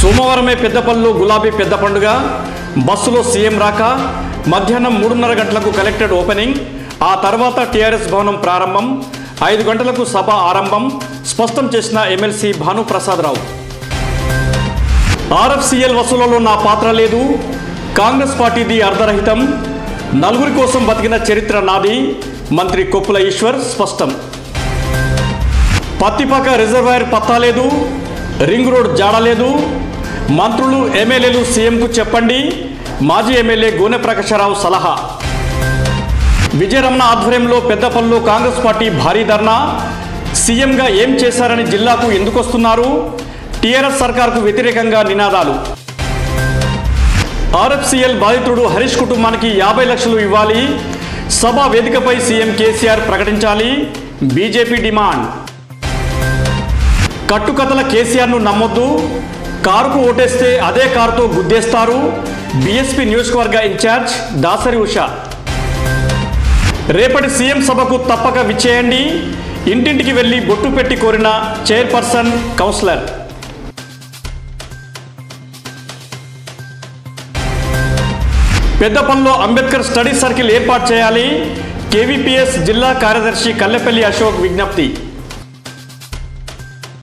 సోమవారమే పెద్దపల్లిలో గులాబీ పెద్ద పండుగ బస్సులో సీఎం రాక మధ్యాహ్నం మూడున్నర గంటలకు కలెక్టరేట్ ఓపెనింగ్ ఆ తర్వాత టీఆర్ఎస్ భవనం ప్రారంభం ఐదు గంటలకు సభ ఆరంభం స్పష్టం చేసిన ఎమ్మెల్సీ భానుప్రసాదరావు ఆర్ఎఫ్సిఎల్ వసూళ్లలో నా పాత్ర లేదు కాంగ్రెస్ పార్టీది అర్ధరహితం నలుగురి కోసం బతికిన చరిత్ర నాది మంత్రి కొప్పుల ఈశ్వర్ స్పష్టం పత్తిపాక రిజర్వాయర్ పత్తా లేదు రింగ్ రోడ్ జాడలేదు మంత్రులు ఎమ్మెల్యేలు సీఎంకు చెప్పండి మాజీ ఎమ్మెల్యే గోనె ప్రకాశరావు సలహా విజయరమణ ఆధ్వర్యంలో పెద్దపల్లిలో కాంగ్రెస్ పార్టీ భారీ ధర్నా సీఎంగా ఏం చేశారని జిల్లాకు ఎందుకు వస్తున్నారు టీఆర్ఎస్ సర్కార్కు వ్యతిరేకంగా నినాదాలు ఆర్ఎఫ్సిఎల్ బాధితుడు హరీష్ కుటుంబానికి యాభై లక్షలు ఇవ్వాలి సభ వేదికపై సీఎం కేసీఆర్ ప్రకటించాలి బీజేపీ డిమాండ్ కట్టుకథల కేసీఆర్ను నమ్మొద్దు కారుకు ఓటేస్తే అదే కారుతో గుద్దేస్తారు బీఎస్పీ నియోజకవర్గ ఇన్ఛార్జ్ దాసరి ఉష రేపటి సీఎం సభకు తప్పక విచ్చేయండి ఇంటింటికి వెళ్లి బొట్టు పెట్టి కోరిన చైర్పర్సన్ కౌన్సిలర్ పెద్దపల్లిలో అంబేద్కర్ స్టడీ సర్కిల్ ఏర్పాటు చేయాలి కేవీపీఎస్ జిల్లా కార్యదర్శి కల్లెపల్లి అశోక్ విజ్ఞప్తి